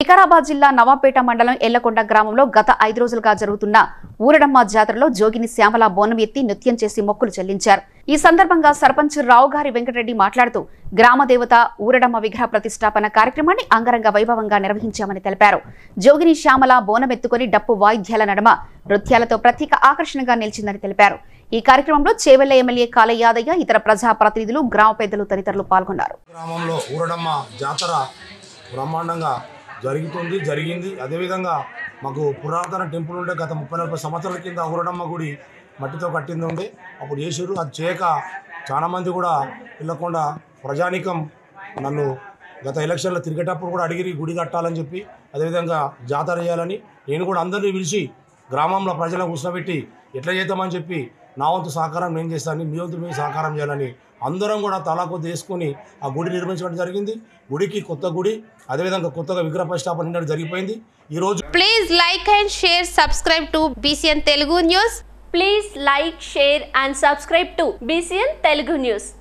వికారాబాద్ జిల్లా నవాపేట మండలం ఎల్లకొండ గ్రామంలో గత ఐదు రోజులుగా జరుగుతున్న ఊరడమ్మ జాతరలో జోగిని శ్యామల బోనం ఎత్తి నృత్యం చేసి మొక్కులు చెల్లించారు ఈ సందర్భంగా సర్పంచ్ రావుగారి వెంకటరెడ్డి మాట్లాడుతూ గ్రామ దేవత ఊరడమ్మ విగ్రహ ప్రతిష్టాపన కార్యక్రమాన్ని అంగరంగ వైభవంగా నిర్వహించామని తెలిపారు జోగిని శ్యామల బోనం ఎత్తుకొని డప్పు వాయిద్యాల నడమ నృత్యాలతో ప్రత్యేక ఆకర్షణగా నిలిచిందని తెలిపారు ఈ కార్యక్రమంలో చేవెళ్ల ఎమ్మెల్యే కాల యాదయ్య ఇతర ప్రజా ప్రతినిధులు గ్రామ పెద్దలు తదితరులు పాల్గొన్నారు గ్రామంలో ఊరడమ్మ జాతర బ్రహ్మాండంగా జరుగుతుంది జరిగింది అదేవిధంగా మాకు పురాతన టెంపుల్ ఉండే గత ముప్పై నలభై సంవత్సరాల కింద ఊరడమ్మ గుడి మట్టితో కట్టింది ఉండే అప్పుడు చేసారు అది చేయక చాలామంది కూడా వెళ్ళకుండా ప్రజానికం నన్ను గత ఎలక్షన్లో తిరిగేటప్పుడు కూడా అడిగిరి గుడి కట్టాలని చెప్పి అదేవిధంగా జాతర చేయాలని నేను కూడా అందరినీ పిలిచి గ్రామంలో ప్రజలను కూర్చోబెట్టి ఎట్లా చేద్దామని చెప్పి నా వంతు సహకారం నేను చేస్తాను మీ వంతు మీరు సహకారం చేయాలని అందరం కూడా తలా కొద్ది వేసుకొని ఆ గుడి నిర్మించడం జరిగింది గుడికి కొత్త గుడి అదేవిధంగా కొత్తగా విగ్రహ ప్రతిష్టాపన నిన్నటి జరిగిపోయింది ఈరోజు Please like and share, subscribe to BCN Telugu News. Please like, share and subscribe to BCN Telugu News.